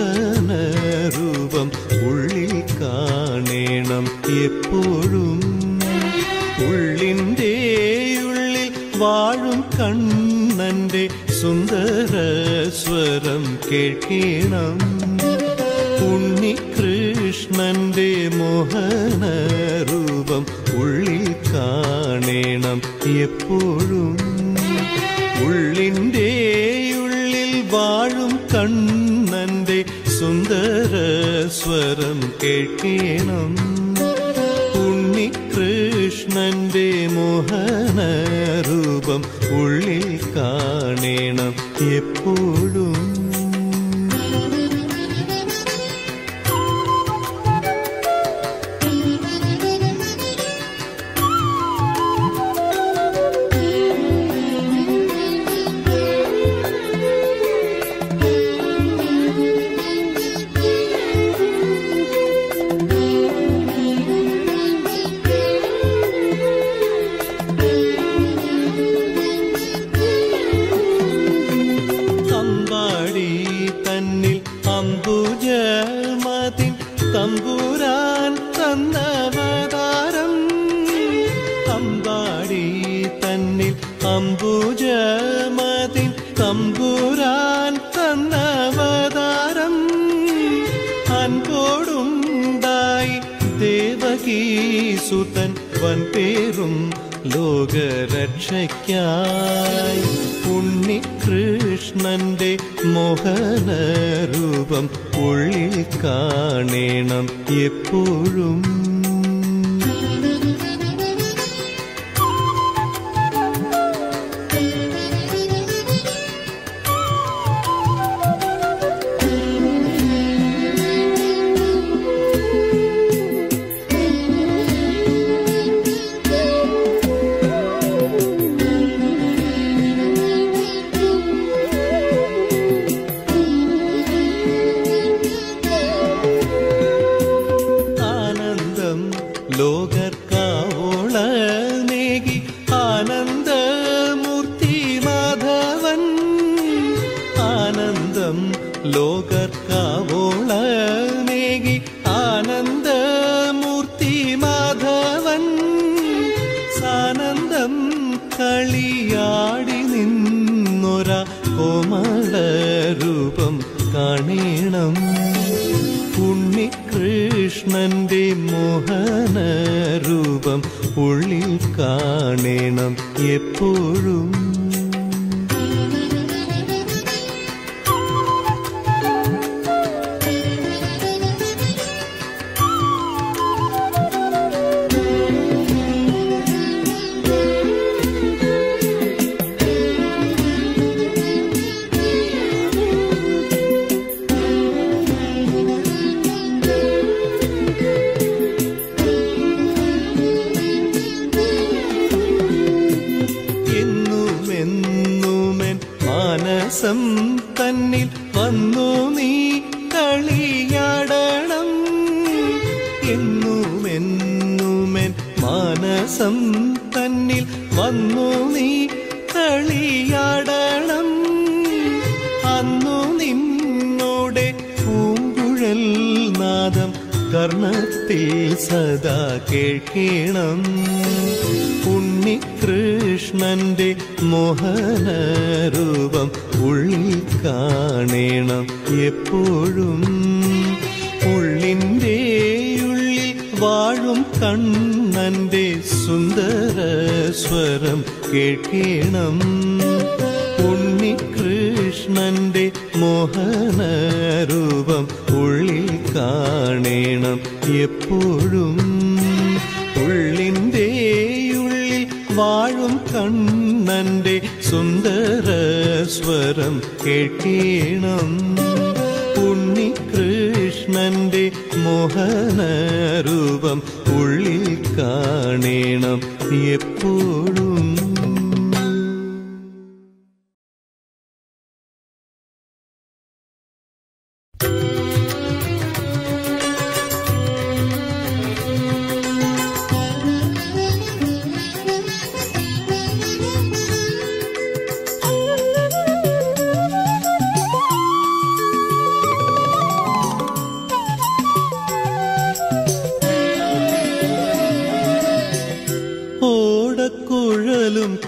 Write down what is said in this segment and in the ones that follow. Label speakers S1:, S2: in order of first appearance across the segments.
S1: മോഹനരൂപം ഉള്ളിൽ കാണേണം എപ്പോഴും ഉള്ളിൻ്റെ ഉള്ളിൽ വാഴും കണ്ണന്റെ സുന്ദര സ്വരം കേൾക്കണം ഉണ്ണികൃഷ്ണന്റെ മോഹനരൂപം ഉള്ളിൽ കാണേണം എപ്പോഴും ഉള്ളിൻ്റെ ഉള്ളിൽ വാഴും കണ്ണന്റെ സുന്ദര സ്വരം കേൾക്കണം ഉണ്ണികൃഷ്ണന്റെ മോഹനരൂപം ഉള്ളിൽ കാണേണം എപ്പോഴും തമ്പാടി തന്നിൽ അമ്പുജമതിൻ തമ്പുരാൻ തന്നവതാരം തമ്പാടി തന്നിൽ അമ്പുജമതിൻ തമ്പുരാൻ തന്നവതാരം അൻപോടുണ്ടായി ദേവകീസുതൻ വൻപേരും ലോകരക്ഷയ്ക്കായി ഉണ്ണികൃഷ്ണന്റെ മോഹനരൂപം ഉള്ളിൽ കാണേണം എപ്പോഴും ആനന്ദം ലോകർക്കാവോള നേകി ആനന്ദമൂർത്തി മാധവൻ ആനന്ദം ലോകർക്കാവോള നേകി ആനന്ദമൂർത്തി മാധവൻ സാനന്ദം കളിയാടി നിന്നൊര കോമള രൂപം കാണേണം ഉണ്ണികൃഷ്ണന്റെ മോഹനരൂപം ഉള്ളിൽ കാണേണം എപ്പോഴും എന്നുമെന്നുമെൻ മാനസം തന്നിൽ വന്നു നീ കളിയാടണം എന്നുമെന്നുമെൻ മാനസം തന്നിൽ വന്നു നീ കളിയാടണം അന്നു നിന്നോടെ പൂങ്കുഴൽ നാദം കർണത്തിൽ സദാ കേൾക്കണം ഉണ്ണികൃഷ്ണന്റെ മോഹനരൂപം ഉള്ളിൽ കാണേണം എപ്പോഴും ഉള്ളിൻ്റെ ഉള്ളിൽ വാഴും കണ്ണന്റെ സുന്ദര സ്വരം കേൾക്കണം ഉണ്ണികൃഷ്ണന്റെ മോഹനരൂപം ഉള്ളിൽ കാണേണം എപ്പോഴും ഉള്ളിൻ്റെ ഉള്ളിൽ വാഴും കണ്ണന്റെ സുന്ദര സ്വരം കേൾക്കണം ഉണ്ണികൃഷ്ണന്റെ മോഹനരൂപം ഉള്ളിൽ കാണേണം എപ്പോഴും
S2: Thank you.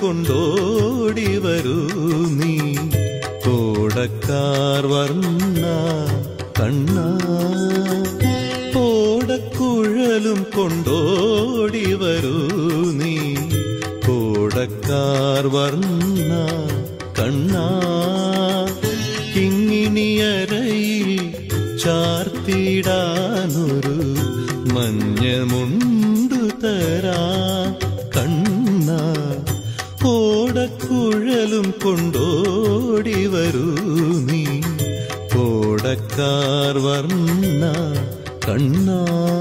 S1: കൊണ്ടോടി വരൂ നീ കോടക്കാർ വർണ്ണ കണ്ണ ഓടക്കുഴലും കൊണ്ടോടി വരൂ നീ കോടക്കാർ വർണ്ണ കണ്ണ കിങ്ങിണിയരയിൽ ചാർത്തിടാനൊരു മഞ്ഞമുണ്ടു തരാ കണ്ണ ഓടക്കുഴലും കൊണ്ടോടി വരൂ നീ കോടക്കാർ വർണ്ണ കണ്ണ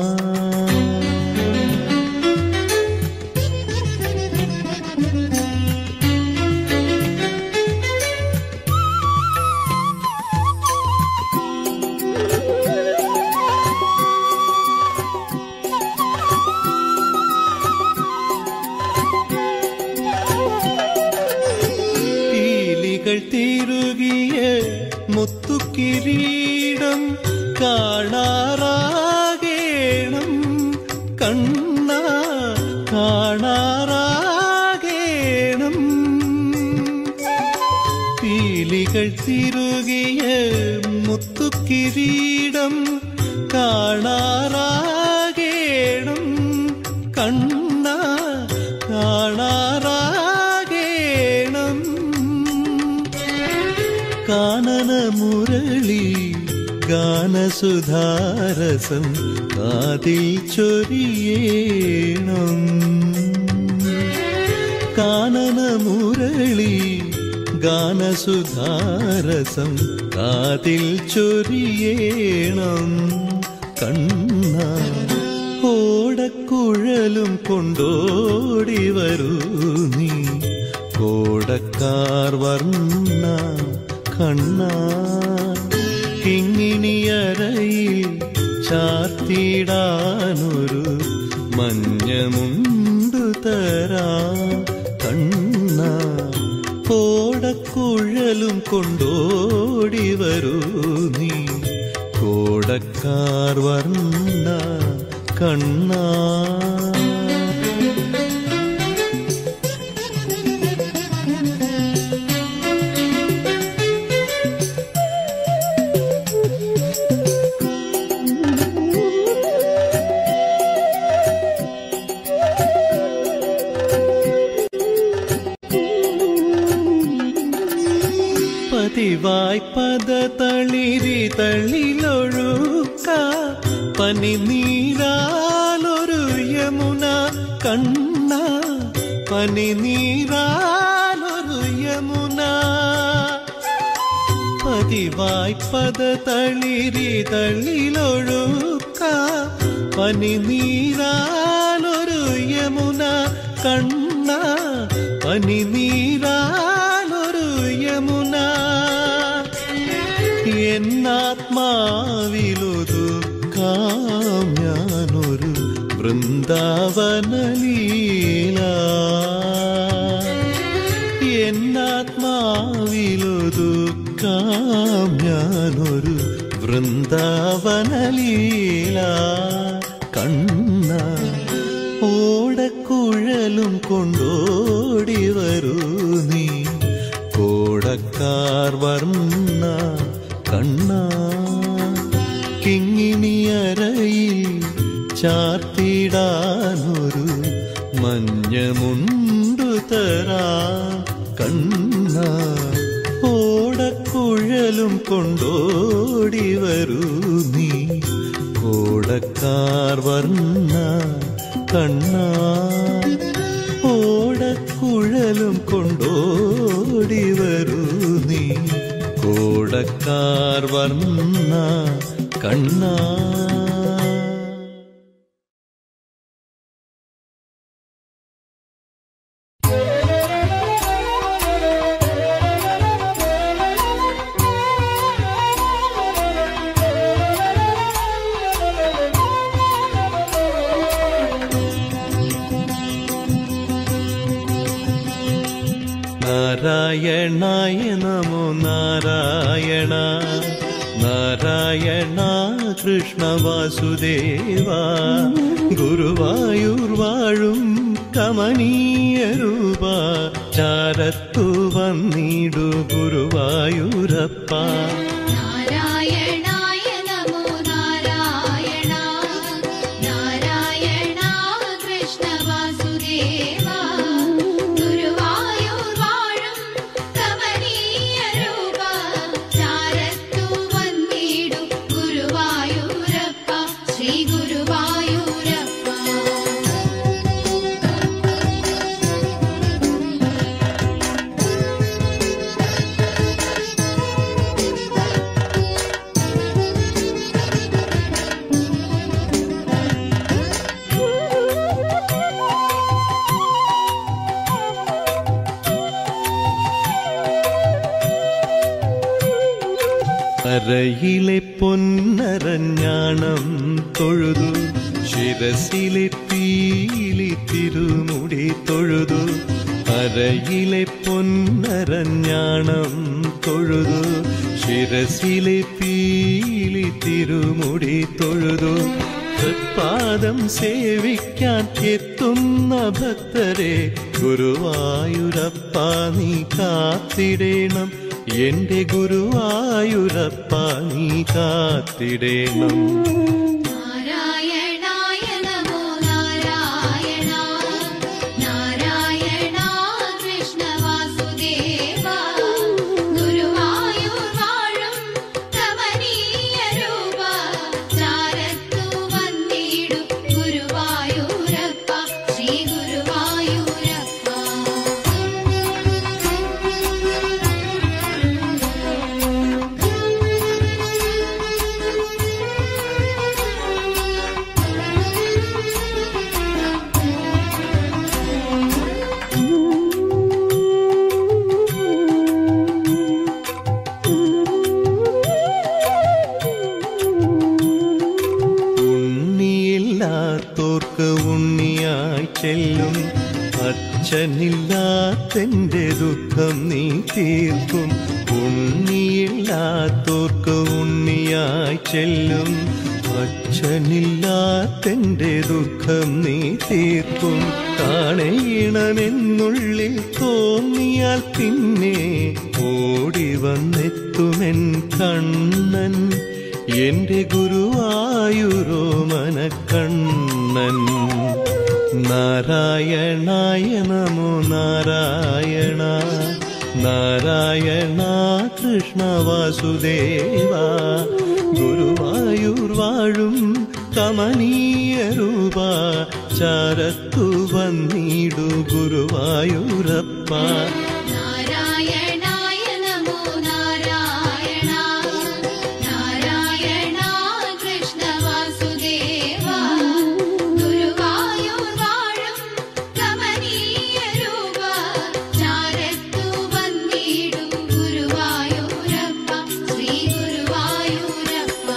S1: പീലികൾ തിരുകിയ മുത്തുക്കിരീടം കാണാറാകേണം കണ്ണ കാണാറാകേണം പീലികൾ തിരുകിയ മുത്തുക്കിരീടം കാണാറാകേണം കണ്ണ കാണാറാകേണം കാനന മുരളി ഗാനസുധാരസം കാതിൽ ചൊരിയേണം കാനന മുരളി ഗാനസുധാരസം കാതിൽ ചൊരിയേണം കണ്ണ ഓടക്കുഴലും കൊണ്ടോടി വരൂ നീ കോടക്കാർ വർണ്ണ കണ്ണ കിങ്ങിണിയരയിൽ ചാർത്തിടാനൊരു മഞ്ഞമുണ്ടു തരാ കണ്ണ കോടക്കുഴലും കൊണ്ടോടി വരൂ നീ കോടക്കാർ വർണ്ണ കണ്ണ പതിവായി പദ തളിരി തള്ളിലൊഴുക്ക പനിനീരാലൊരു യമുന കണ്ണ പനിനീരാലൊരു യമുന പതിവായി പദ തളിരി തള്ളിലൊഴുക്ക പനിനീരാലൊരു യമുന കണ്ണ പനിനീരാലൊരു യമുന എന്നാത്മാവിലൊതുക്കാം ഞാനൊരു വൃന്ദാവനലീല എന്നാത്മാവിലൊതുക്കാം ഞാനൊരു വൃന്ദാവനലീല കണ്ണ ഓടക്കുഴലും കൊണ്ടോടി വരൂ നീ കോടക്കാർ വർണ്ണ കണ്ണ കിങ്ങിണിയരയിൽ ചാർത്തിടാനൊരു മഞ്ഞമുണ്ടു തരാ കണ്ണ ഓടക്കുഴലും കൊണ്ടോടി വരൂ നീ കോടക്കാർ വർണ്ണ കണ്ണ ഓടക്കുഴലും കൊണ്ടോടി വരൂ നീ കോടക്കാർ വർണ്ണ കണ്ണ നാരായണായ നമോ നാരായണ നാരായണ കൃഷ്ണ വാസുദേവ ഗുരുവായൂർ വാഴും കമനീയ രൂപ ചാരത്തു വന്നിടു ഗുരുവായൂരപ്പ
S2: നാരായണായ നമോ നാരായണ നാരായണ കൃഷ്ണ വാസുദേവ ഗുരുവായൂർ വാഴും കമനീയ രൂപ ചാരത്തു വന്നിടും ഗുരുവായൂരപ്പ ശ്രീ ഗുരുവായൂരപ്പ
S1: അരയിലെ പൊന്നരഞ്ഞാണം തൊഴുതു ശിരസിലെ പീലി തിരുമുടി തൊഴുതു അരയിലെ പൊന്നരഞ്ഞാണം തൊഴുതു ശിരസിലെ പീലി തിരുമുടി തൊഴുതു തൃപ്പാദം സേവിക്കാൻ എത്തുന്ന ഭക്തരെ ഗുരുവായൂരപ്പ നീ കാത്തിടേണം എന്റെ ഗുരുവായൂരപ്പ നീ കാത്തിടേണം
S2: നാരായണായ നമോ നാരായണ നാരായണ കൃഷ്ണ വാസുദേവ ഗുരുവായൂർ വാഴും കമനീയ രൂപ ചാരത്തു വന്നിടും ഗുരുവായൂരപ്പ ശ്രീ ഗുരുവായൂരപ്പ
S1: ഉണ്ണിയില്ലാത്തോർക്ക് ഉണ്ണിയായി ചെല്ലും അച്ഛനില്ലാത്തെന്റെ ദുഃഖം നീ തീർക്കും ഉണ്ണിയില്ലാത്തോർക്ക് ഉണ്ണിയായി ചെല്ലും അച്ഛനില്ലാത്തെന്റെ ദുഃഖം നീ തീർക്കും കാണണമെന്നുള്ളിൽ തോന്നിയാൽ പിന്നെ ഓടി വന്നെത്തുമെൻ കണ്ണൻ എന്റെ ഗുരുവായൂരോ മനക്കണ്ണൻ നാരായണായ നമോ നാരായണ നാരായണ കൃഷ്ണ വാസുദേവ ഗുരുവായൂർ വാഴും കമനീയ രൂപ ചാരത്തു വന്നിടു ഗുരുവായൂരപ്പ
S2: നാരായണായ നമോ നാരായണ നാരായണ കൃഷ്ണ വാസുദേവ ഗുരുവായൂർ വാഴും കമനീയ രൂപ ചാരത്തു വന്നിടും ഗുരുവായൂരപ്പ ശ്രീ ഗുരുവായൂരപ്പ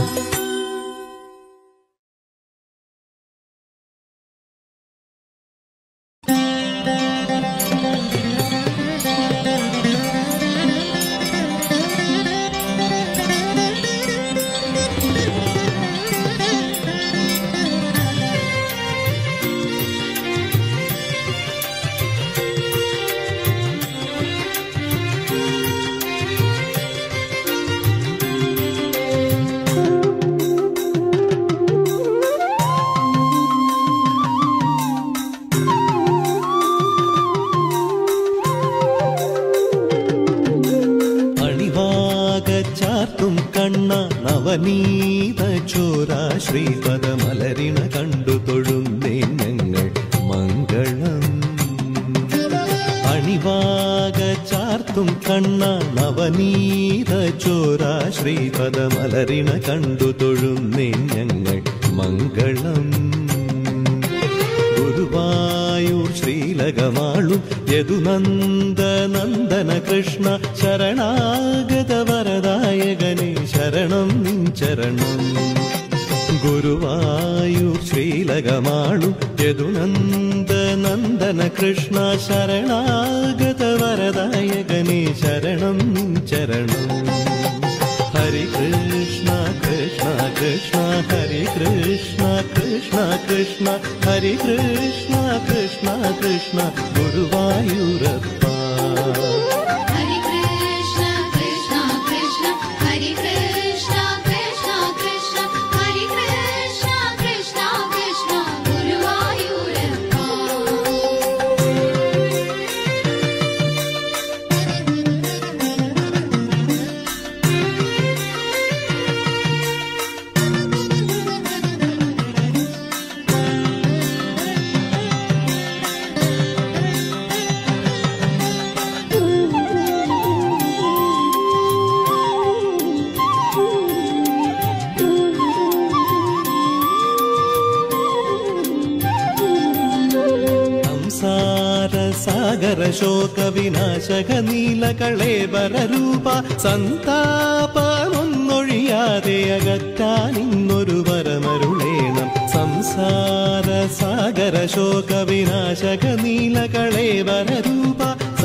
S1: അണിവാക ചാർത്തും കണ്ണ നവനീത ചോര ശ്രീപദമലരിണ കണ്ടു തൊഴുന്നേ ഞങ്ങൾ മംഗളം അണിവാക ചാർത്തും കണ്ണ നവനീത ചോര ശ്രീപദമലരിണ കണ്ടു തൊഴുന്നേ ഞങ്ങൾ മംഗളം ഗുരുവായൂർ ശ്രീലകമാളും യദുനന്ദ നന്ദന കൃഷ്ണ ശരണാഗത വരദായകനെ ശരണം നിൻ ചരണം ഗുരുവായൂർ ശ്രീലകമാളും യദുനന്ദ നന്ദന കൃഷ്ണ ശരണാഗത വരദായകനെ ശരണം നിൻ ചരണം ഹരി കൃഷ്ണ കൃഷ്ണ കൃഷ്ണ ഹരി കൃഷ്ണ കൃഷ്ണ കൃഷ്ണ കൃഷ്ണ ഹരി കൃഷ്ണ കൃഷ്ണ കൃഷ്ണ ഗുരുവായൂരപ്പ
S2: ഹരി കൃഷ്ണ കൃഷ്ണ കൃഷ്ണ ഹരി കൃഷ്ണ കൃഷ്ണ കൃഷ്ണ ഹരി കൃഷ്ണ കൃഷ്ണ കൃഷ്ണ ഗുരുവായൂരപ്പ
S1: സംസാര സാഗര ശോക വിനാശക നീലകളേബര രൂപ സന്താപമൊന്നൊഴിയാതെ അകറ്റാൻ ഇന്നൊരു വരമരുളേണം സംസാര സാഗര ശോക വിനാശക നീലകളേബര രൂപ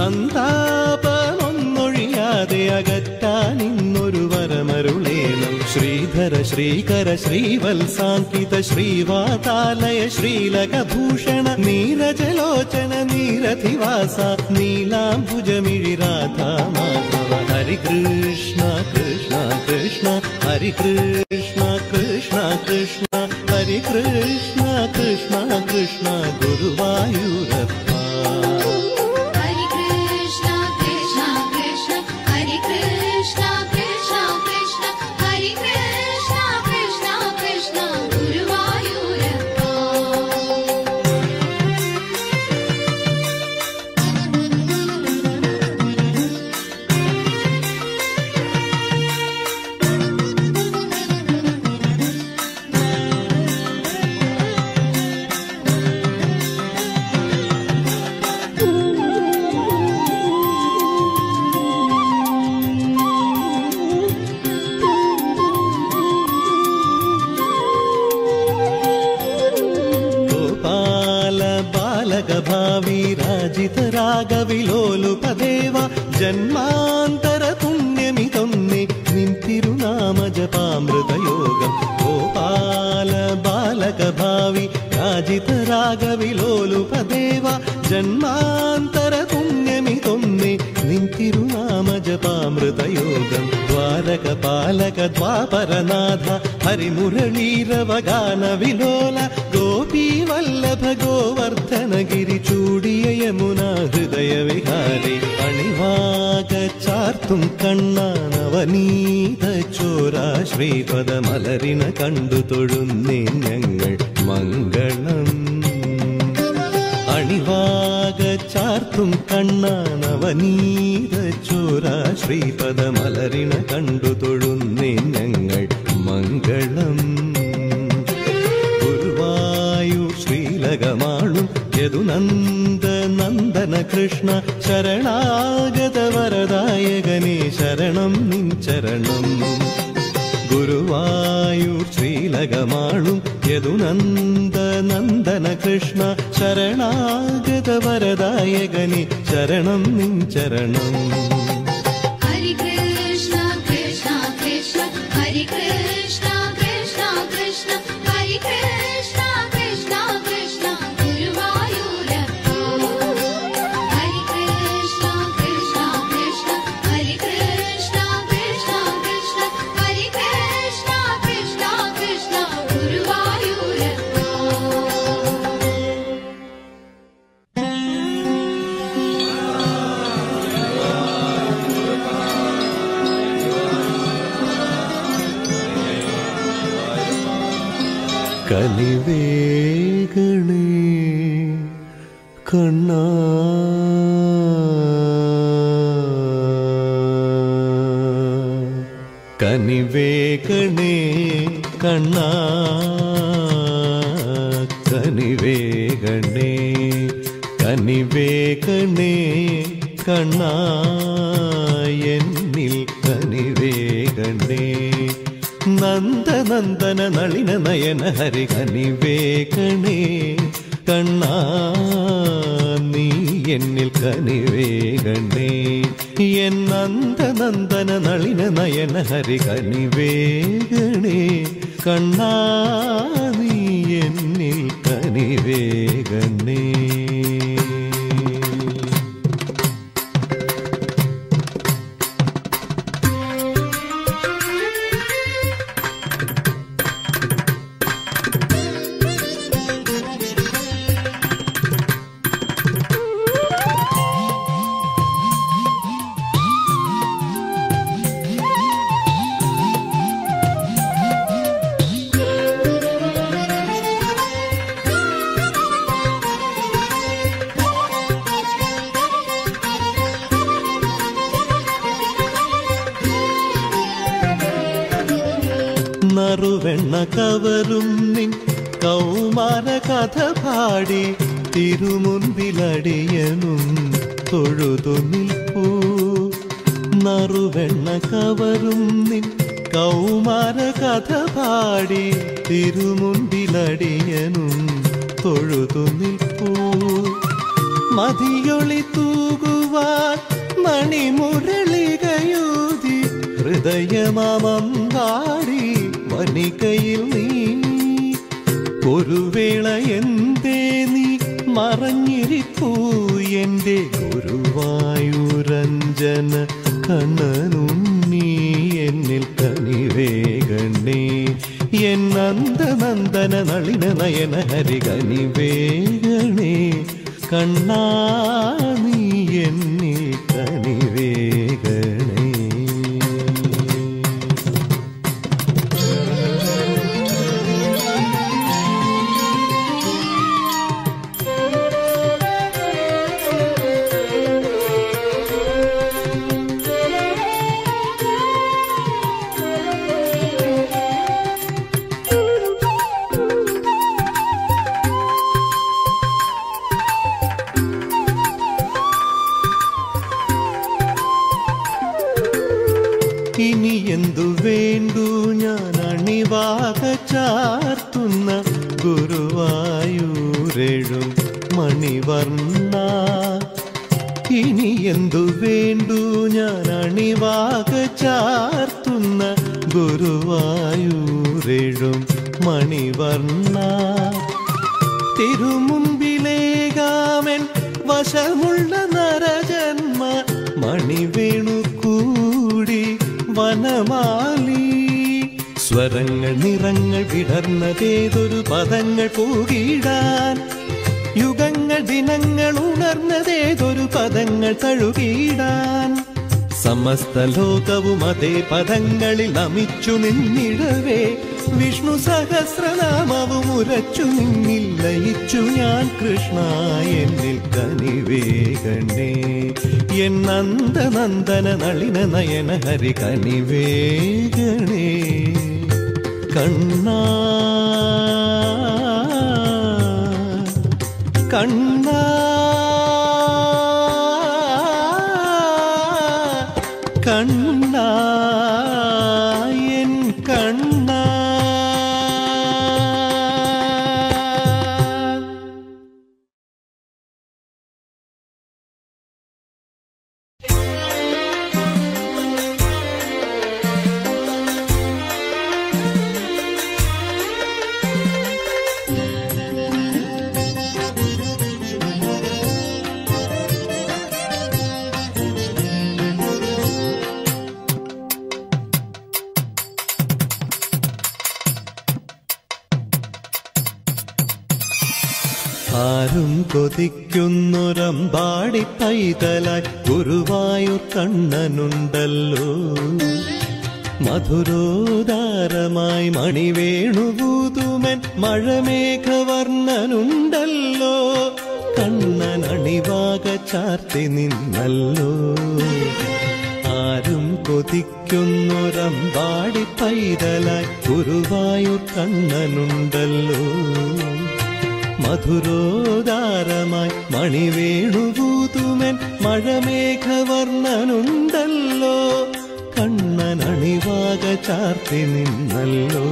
S1: സന്താപമൊന്നൊഴിയാതെ അകറ്റാൻ ഇന്നൊരു വരമരുളേണം ശ്രീധര ശ്രീകര ശ്രീവത്സാങ്കിത ശ്രീവാതാലയ ശ്രീലകഭൂഷണ നീരജലോചന നീരധിവാസ നീലാംബുജമിഴി രാധാ മാധവ ഹരി കൃഷ്ണ കൃഷ്ണ കൃഷ്ണ ഹരി കൃഷ്ണ കൃഷ്ണ കൃഷ്ണ ഹരി കൃഷ്ണ കൃഷ്ണ കൃഷ്ണ ഗുരുവായൂരപ്പ
S2: ഹരി കൃഷ്ണ കൃഷ്ണ കൃഷ്ണ ഹരി കൃഷ്ണ കൃഷ്ണ കൃഷ്ണ ഹരി കൃഷ്ണ കൃഷ്ണ കൃഷ്ണ ഗുരുവായൂരപ്പ
S1: ഗോപാല ബാലക ഭാവി രാജിത രാഗവിലോലുപദേവ ജന്മാന്തര പുണ്യമിതൊന്നി നിൻ തിരുനാമ ജപാമൃതയോഗം ഗോപാല ബാലക ഭാവി രാജിത രാഗവിലോലുപദേവ ജന്മാന്തര പുണ്യമിതൊന്നി നിൻ തിരുനാമ ജപാമൃതയോഗം ദ്വാരക പാലക ദ്വാപരനാഥ ഹരിമുരളീരവഗാന വിലോല ഗോപീ വല്ലഭ ഗോവർദ്ധനഗിരി ചൂടിയ യമുന ഹൃദയ വിഹാരി അണിവാക ചാർത്തും കണ്ണ നവനീത ചോര ശ്രീപദ മലരിന കണ്ടു തൊഴുന്നേ ഞങ്ങൾ മംഗളം അണിവാക ചാർത്തും കണ്ണ നവനീത ചോര ശ്രീപദ മലരിന കണ്ടു തൊഴുന്നേ ഞങ്ങൾ മംഗളം ഗുരുവായൂർ ശ്രീലകമാളും യദുനന്ദ നന്ദന കൃഷ്ണ ശരണാഗത വരദായകനേ ശരണം നിൻ ചരണം ഗുരുവായൂർ ശ്രീലകമാളും യദുനന്ദ നന്ദന കൃഷ്ണ ശരണാഗത വരദായകനി ശരണം നിൻ ചരണം
S2: ഹരി കൃഷ്ണ കൃഷ്ണ കൃഷ്ണ ഹരി കൃഷ്ണ കൃഷ്ണ കൃഷ്ണ ഹരി കൃഷ്ണ കൃഷ്ണ കൃഷ്ണ ഗുരുവായൂരപ്പ ഹരി കൃഷ്ണ കൃഷ്ണ കൃഷ്ണ ഹരി കൃഷ്ണ കൃഷ്ണ കൃഷ്ണ ഹരി കൃഷ്ണ കൃഷ്ണ കൃഷ്ണ ഗുരുവായൂരപ്പ
S1: കലിവേഗണേ കണ്ണാ കനിവേഗണേ കണ്ണാ കനിവേഗണേ കനിവേഗണേ കണ്ണാ എന്നിൽ കനിവേഗണേ നന്ദനന്ദന നളിന നയന ഹരി കനിവേഗണേ കണ്ണാ നീ എന്നിൽ കനിവേഗണേ എൻ നന്ദനന്ദന നളിന നയന ഹരി കനിവേഗണേ കണ്ണാ നീ എന്നിൽ കനിവേഗണേ നറുവെണ്ണ കവരും നിൻ കൗമാര കഥ പാടി തിരുമുൻപിലടിയനും തൊഴുതു നിൽപ്പൂ നറുവെണ്ണ കവരും നിൻ കൗമാര കഥ പാടി തിരുമുൻപിലടിയനും തൊഴുതു നിൽപ്പൂ മതിയൊളി തൂകുവാൻ മണിമുരളികയൂതി ഹൃദയമാമം വാടി വനികയിൽ നീ ഒരു വേള എന്തേ നീ മറഞ്ഞിരിപ്പൂ എന്റെ ഗുരുവായൂരഞ്ജന കണ്ണനുണ്ണി എന്നിൽ കനിവേഗണേ എന്നന്ദനന്ദന നളിന നയന ഹരി കനിവേഗണേ കണ്ണാ നീ എന്നിൽ കനിവേഗണേ ഇനി എന്തു വേണ്ടു ഞാൻ അണിവാക ചാർത്തുന്ന ഗുരുവായൂരെഴും മണിവർണ്ണ ഇനി എന്തു വേണ്ടു ഞാൻ അണിവാക ചാർത്തുന്ന ഗുരുവായൂരെഴും മണിവർണ്ണ തിരുമുൻപിലേകാമൻ വശമുള്ള നരജന്മ മണിവേണു കൂടി വനമാലി സ്വരങ്ങൾ നിറങ്ങൾ വിടർന്നതേതൊരു പദങ്ങൾ പൂകിടാൻ യുഗങ്ങൾ ദിനങ്ങൾ ഉണർന്നതേതൊരു പദങ്ങൾ തഴുകിടാൻ സമസ്ത ലോകവും അതേ പദങ്ങളിൽ നമിച്ചു നിന്നിടവേ വിഷ്ണു സഹസ്രനാമവും ഉരച്ചു നിന്നിൽ ലയിച്ചു ഞാൻ കൃഷ്ണ എന്നിൽ കനിവേഗണേ എന്നന്ദനന്ദന നളിന നയന ഹരി കനിവേഗണേ കണ്ണാ കണ്ണാ കണ്ണാ എൻ കണ്ണാ ആരും കൊതിക്കുന്നൊരമ്പാടി പൈതലായി ഗുരുവായൂർ കണ്ണനുണ്ടല്ലോ മധുരോദാരമായി മണിവേണുഭൂതുമൻ മഴമേഘവർണ്ണനുണ്ടല്ലോ കണ്ണൻ അണിവാക ചാർത്തി നിന്നല്ലോ ആരും കൊതിക്കുന്നൊരമ്പാടി പൈതലായി ഗുരുവായൂർ കണ്ണനുണ്ടല്ലോ മധുരോദാരമായി മണിവേണുഭൂതുമൻ മഴമേഘവർണ്ണനുണ്ടല്ലോ കണ്ണൻ അണിവാക ചാർത്തി നിന്നല്ലോ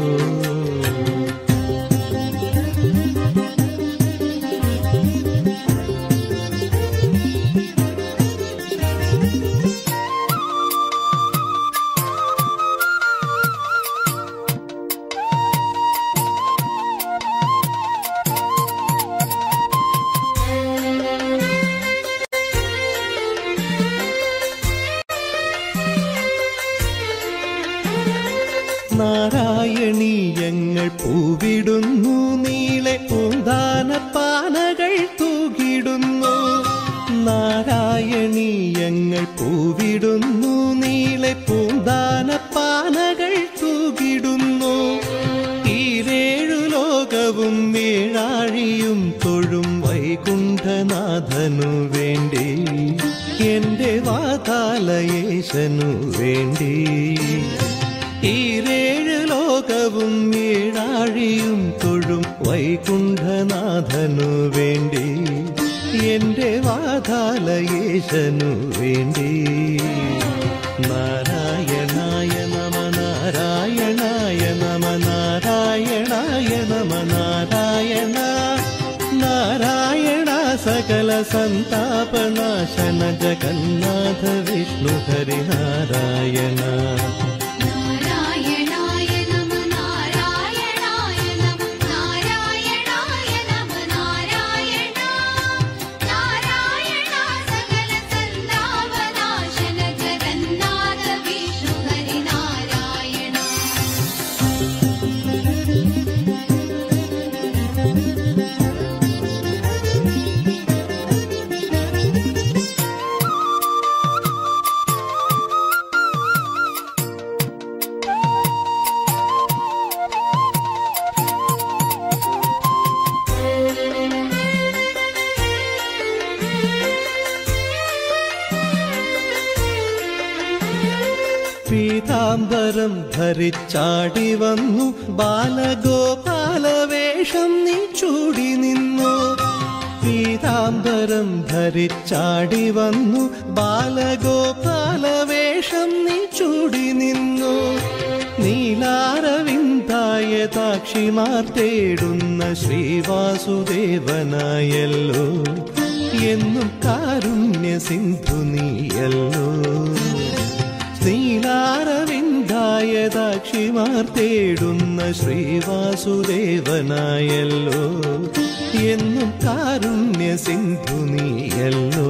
S1: പൂന്താനപ്പാനീയങ്ങൾ പൂവിടുന്നു നീളെ പൂന്താനപ്പാനകൾ തൂകിടുന്നു നാരായണീയങ്ങൾ പൂവിടുന്നു നീളെ പൂന്താനപ്പാനകൾ തൂകിടുന്നു ഈരേഴു ലോകവും വീഴാഴിയും തൊഴും വൈകുണ്ഠനാഥനു വേണ്ടി എന്റെ വാതാലയേശനു വേണ്ടി ഈരേഴ് ലോകവും വീഴാഴിയും തൊഴും വൈകുണ്ഠനാഥനു വേണ്ടി എന്റെ വാതാലയേശനു വേണ്ടി നാരായണായ നമ നാരായണായ നമ നാരായണായ നമ നാരായണ നാരായണ സകല സന്താപനാശന ജഗന്നാഥ വിഷ്ണു ഹരിനാരായണ
S2: നാരായണായ നമ നാരായണായ നമ നാരായണായ നമ നാരായണ നാരായണ സകല സന്താപനാശന ജഗന്നാഥ വിഷ്ണു ഹരിനാരായണ
S1: പീതാംബരം ധരിച്ചാടി വന്നു ബാലഗോപാലവേഷം നീ ചൂടി നിന്നു പീതാംബരം ധരിച്ചാടി വന്നു ബാലഗോപാലവേഷം നീ ചൂടി നിന്നു നീലാരവിന്ദായ താക്ഷിമാർ തേടുന്ന ശ്രീവാസുദേവനായല്ലോ എന്നും കാരുണ്യ സിന്ധു നീയല്ലോ നീലാരവിന്ദായ ദാക്ഷിമാർ തേടുന്ന ശ്രീവാസുദേവനായല്ലോ എന്നും കാരുണ്യ സിന്ധു നീയല്ലോ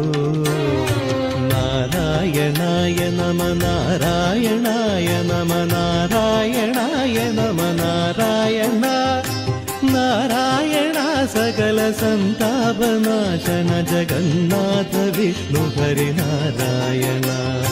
S1: നാരായണായ നമ നാരായണായ നമ നാരായണായ നമ നാരായണ നാരായണ സകല സന്താപനാശന ജഗന്നാഥ വിഷ്ണു ഹരിനാരായണ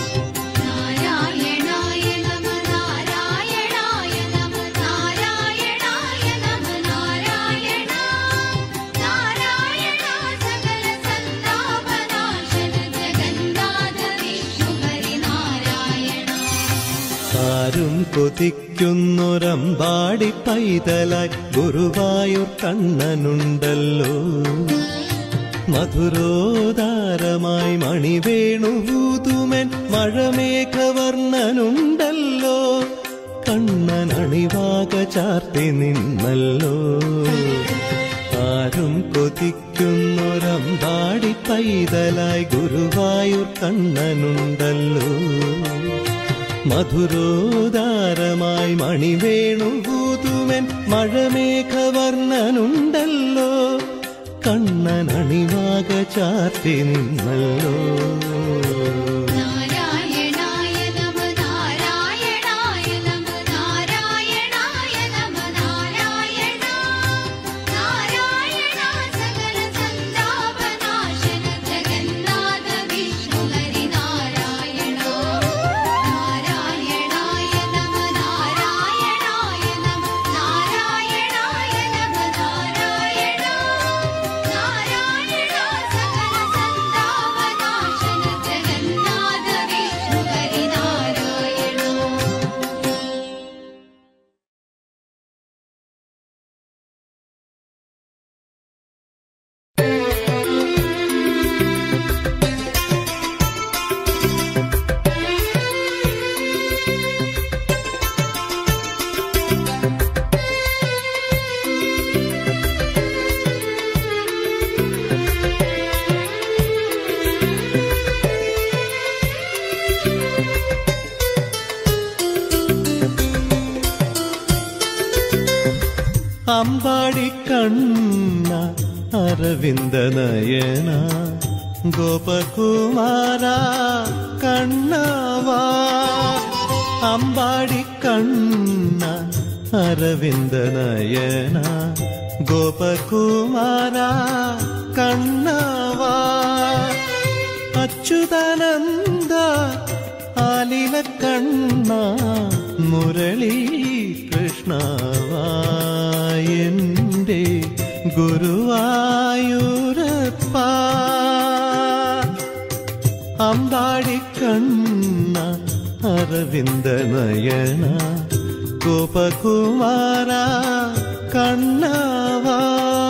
S2: നാരായണായ നമ നാരായണായ നമ നാരായണായ നമ നാരായണ നാരായണ സകല സന്താപനാശന ജഗന്നാഥ വിഷ്ണു ഹരിനാരായണ
S1: ആരും കൊതിക്കുന്നൊരമ്പാടി പൈതലായി ഗുരുവായൂർ കണ്ണനുണ്ടല്ലോ മധുരോദാരമായി മണിവേണുഭൂതുമൻ മഴമേഘവർണ്ണനുണ്ടല്ലോ കണ്ണൻ അണിവാക ചാർത്തി നിന്നല്ലോ ആരും കൊതിക്കുന്നൊരമ്പാടി പൈതലായി ഗുരുവായൂർ കണ്ണനുണ്ടല്ലോ മധുരോദാരമായി മണിവേണുഭൂതുമൻ മഴമേഘവർണ്ണനുണ്ടല്ലോ കണ്ണൻ അണിവാക ചാർത്തി നിന്നല്ലോ
S2: നാരായണായ നമ നാരായണായ നമ നാരായണായ നമ നാരായണ നാരായണ സകല സന്താപനാശന ജഗന്നാഥ വിഷ്ണു ഹരിനാരായണ നാരായണായ നമ നാരായണായ നമ നാരായണായ നമ നാരായണ നാരായണ സകല സന്താപനാശന ജഗന്നാഥ വിഷ്ണു ഹരിനാരായണ
S1: അമ്പാടി കണ്ണ അരവിന്ദ നയന ഗോപകുമാര കണ്ണവാ അമ്പാടി കണ്ണ അരവിന്ദനയന ഗോപകുമാര കണ്ണവാ അച്യുതാനന്ദ ആലില കണ്ണ മുരളി കൃഷ്ണവായന്റെ ഗുരുവായൂരപ്പ അമ്പാടി കണ്ണ അരവിന്ദനയന ഗോപകുമാര കണ്ണവാ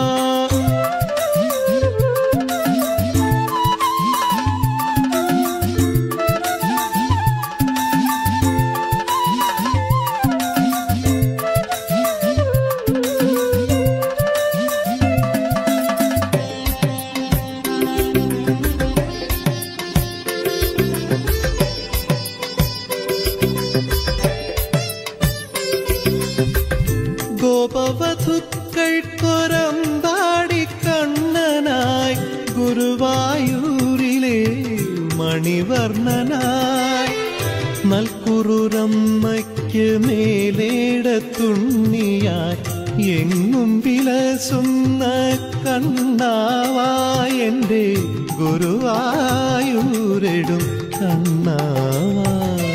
S1: ഗോപവധുക്കൾക്കൊരമ്പാടി കണ്ണനായി ഗുരുവായൂരിലെ മണിവർണ്ണനായി നൽകുറുരമ്മയ്ക്ക് മേലേടത്തുണ്ണിയായി എങ്ങും വിലസുന്ന കണ്ണാവായെന്റെ ഗുരുവായൂരെടും കണ്ണാവാ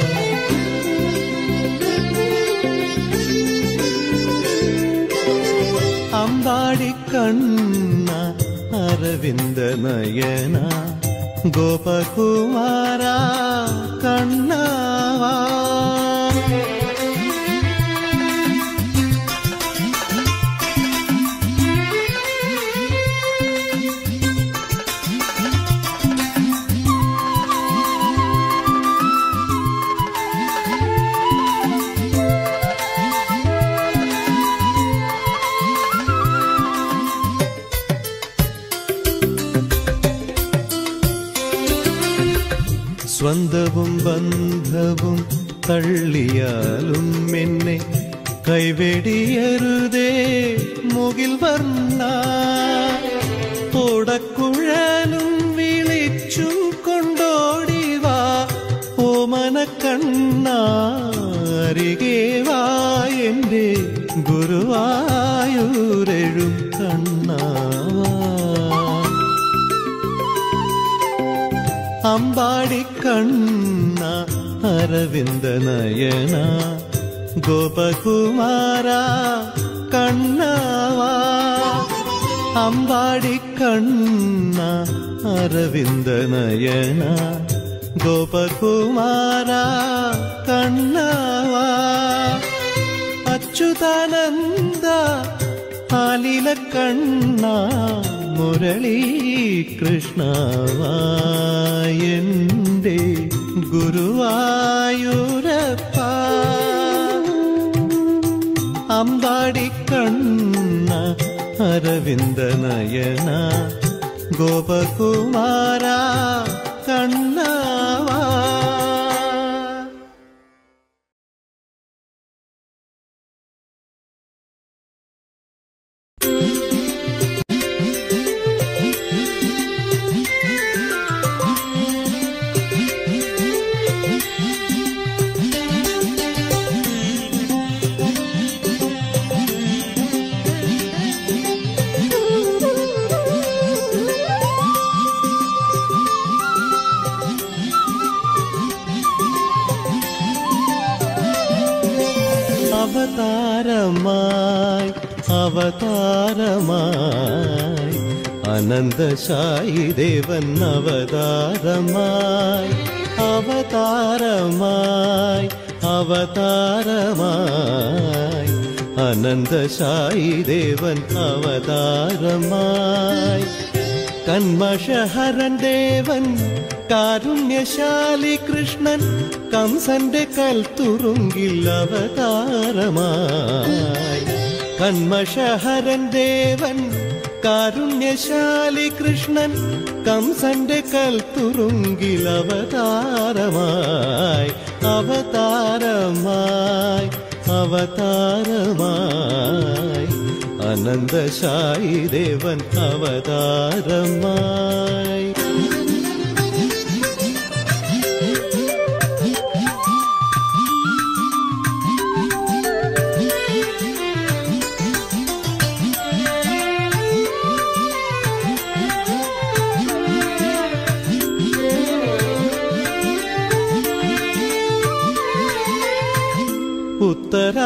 S1: അമ്പാടി കണ്ണ അരവിന്ദനയന ഗോപകുമാര കണ്ണവാ സ്വന്തവും ബന്ധവും തള്ളിയാലും എന്നെ കൈവെടിയരുതേ മുകിൽ വർണ്ണ ഓടക്കുഴലും വിളിച്ചും കൊണ്ടോടിവാ ഓമന കണ്ണാരികെ വാ എന്റെ ഗുരുവായൂരെഴും കണ്ണാവാ അമ്പാടി കണ്ണ അരവിന്ദനയന ഗോപകുമാര കണ്ണവാ അമ്പാടി കണ്ണ അരവിന്ദനയന ഗോപകുമാര കണ്ണവാ അച്യുതാനന്ദ ആലില കണ്ണ മുരളി കൃഷ്ണവായന്റെ ഗുരുവായൂരപ്പ അമ്പാടി കണ്ണ അരവിന്ദനയന ഗോപകുമാര കണ്ണവാ അവതാരമായി അവതാരമായി അനന്തശായി ദേവൻ അവതാരമായി അവതാരമായി അവതാരമായി അനന്തശായി ദേവൻ അവതാരമായി കന്മഷഹരൻ ദേവൻ കാരുണ്യശാലി കൃഷ്ണൻ കംസന്റെ കൽത്തുറുങ്കിൽ അവതാരമായി കന്മഷഹരൻ ദേവൻ കാരുണ്യശാലി കൃഷ്ണൻ കംസന്റെ കൽത്തുറുങ്കിൽ അവതാരമായി അവതാരമായി അവതാരമായി അനന്തശായി ദേവൻ അവതാരമായി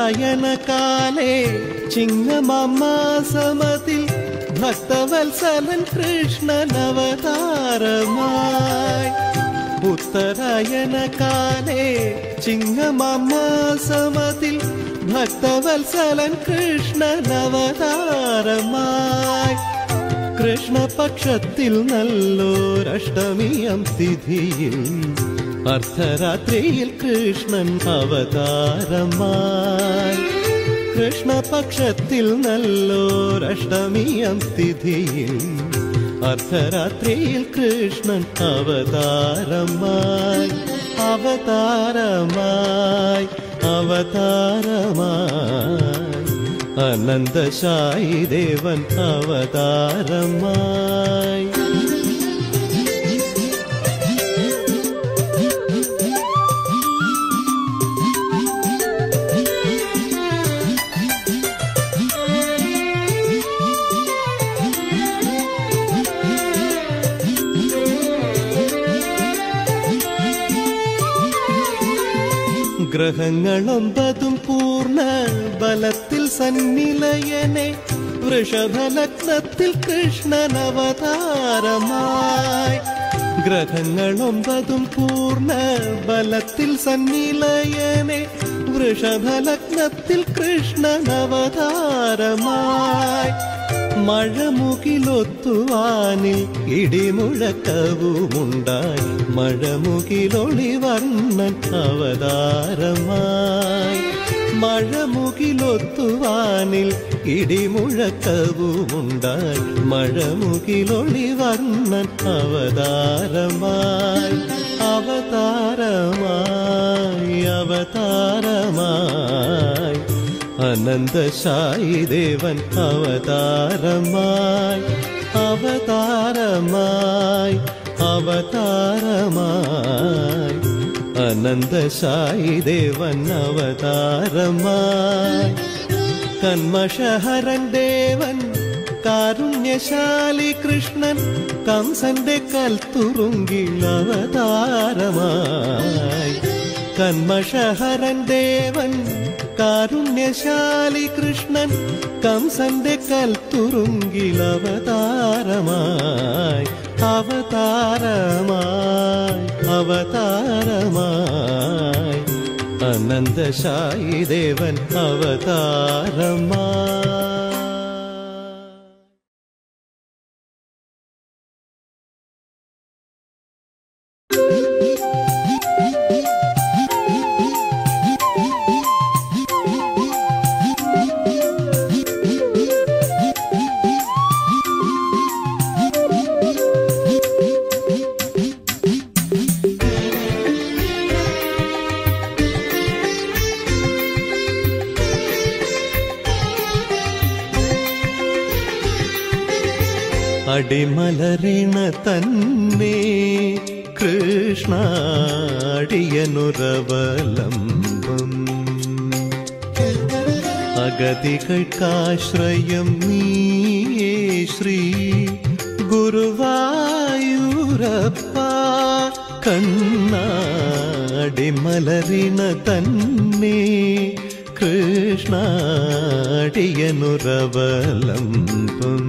S1: ഉത്തരായന കാലേ ചിങ്ങമാസമതിൽ ഭക്തവത്സലൻ കൃഷ്ണൻ അവതാരമായി ഉത്തരായന കാലേ ചിങ്ങമാസമതിൽ ഭക്തവത്സലൻ കൃഷ്ണൻ അവതാരമായി കൃഷ്ണപക്ഷത്തിൽ നല്ലോരഷ്ടമിയം തിഥിയിൽ അർദ്ധരാത്രിയിൽ കൃഷ്ണൻ അവതാരമായി കൃഷ്ണപക്ഷത്തിൽ നല്ലോരഷ്ടമിയം തിഥിയിൽ അർദ്ധരാത്രിയിൽ കൃഷ്ണൻ അവതാരമായി അവതാരമായി അവതാരമായി അനന്തശായി ദേവൻ അവതാരമായി ഗ്രഹങ്ങളൊമ്പതും പൂർണ്ണ ബലത്തിൽ സന്നിലയനെ വൃഷഭലഗ്നത്തിൽ കൃഷ്ണൻ അവതാരമായി ഗ്രഹങ്ങളൊമ്പതും പൂർണ്ണ ബലത്തിൽ സന്നിലയനെ വൃഷഭലഗ്നത്തിൽ കൃഷ്ണൻ അവതാരമായി മഴമുകിലൊത്തുവാനിൽ ഇടിമുഴക്കവുമുണ്ടായി മഴമുകിലൊളി വർണ്ണൻ അവതാരമായി മഴമുകിലൊത്തുവാനിൽ ഇടിമുഴക്കവുമുണ്ടായി മഴമുകിലൊളി വർണ്ണൻ അവതാരമായി അവതാരമായി അവതാരമായി അനന്തശായി ദേവൻ അവതാരമായി അവതാരമായി അവതാരമായി അനന്തശായി ദേവൻ അവതാരമായി കന്മഷഹരൻ ദേവൻ കാരുണ്യശാലി കൃഷ്ണൻ കംസന്റെ കൽത്തുറുങ്കിൽ അവതാരമായി കന്മഷഹരൻ ദേവൻ കാരുണ്യശാലി കൃഷ്ണൻ കംസന്റെ കൽത്തുറുങ്കിൽ അവതാരമായി അവതാരമായി അവതാരമായി അനന്തശായി ദേവൻ അവതാരമായി അടിമലരിണ തന്നെ കൃഷ്ണ അടിയനുരവലംബം അഗതികൾക്കാശ്രയം നീയേ ശ്രീ ഗുരുവായൂരപ്പ കണ്ണാടിമലരിണ തന്നെ കൃഷ്ണ അടിയനുരവലംബം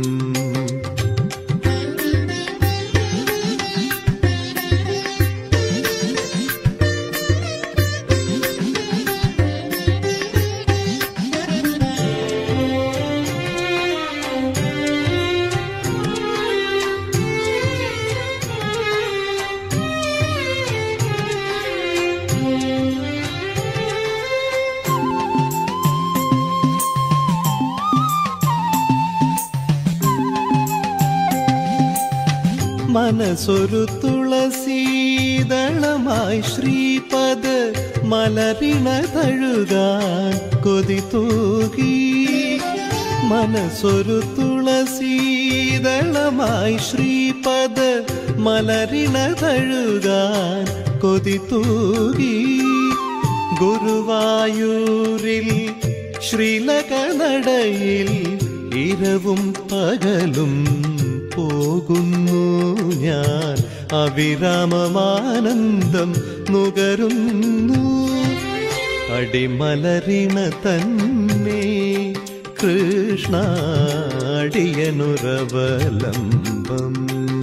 S1: മനസ്സൊരു തുളസീതളമായി ശ്രീപദ മലരിണ തഴുകാൻ കൊതി തൂകി മനസ്സൊരു തുളസീതളമായി ശ്രീപദ മലരിണ തഴുകാൻ കൊതി തൂകി ഗുരുവായൂരിൽ ശ്രീലകനടയിൽ ഇരവും പകലും പോകുന്നു ഞാൻ അവിരാമമാനന്ദം നുകരുന്നു അടിമലരിണ തന്നെ കൃഷ്ണ അടിയനുറവലംബം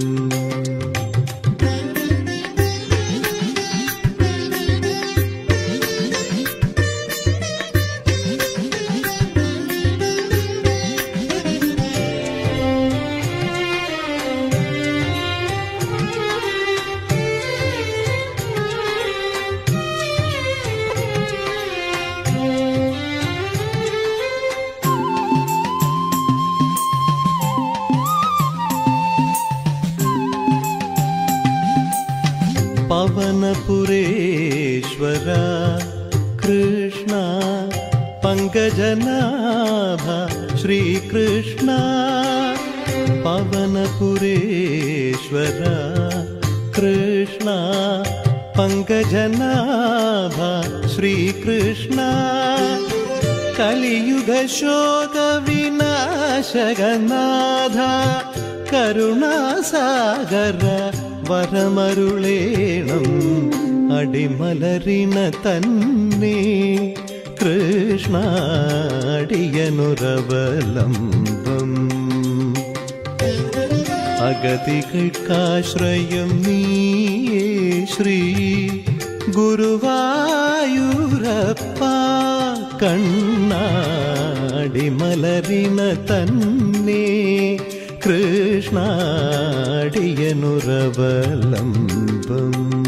S1: പവനപുരേശ്വര കൃഷ്ണ പങ്കജനാഭ ശ്രീകൃഷ്ണ പവനപുരേശ്വര കൃഷ്ണ പങ്കജനാഭ ശ്രീകൃഷ്ണ കലിയുഗ ശോക വിനാശകനാഥ കരുണാസാഗര വരമരുളേണം അടിമലരിണ തന്നെ കൃഷ്ണ അടിയനുറവലംബം അഗതികൾക്കാശ്രയം നീയേ ശ്രീ ഗുരുവായൂരപ്പ കണ്ണാടിമലരിന തന്നെ കൃഷ്ണാടിയനുറവലംബം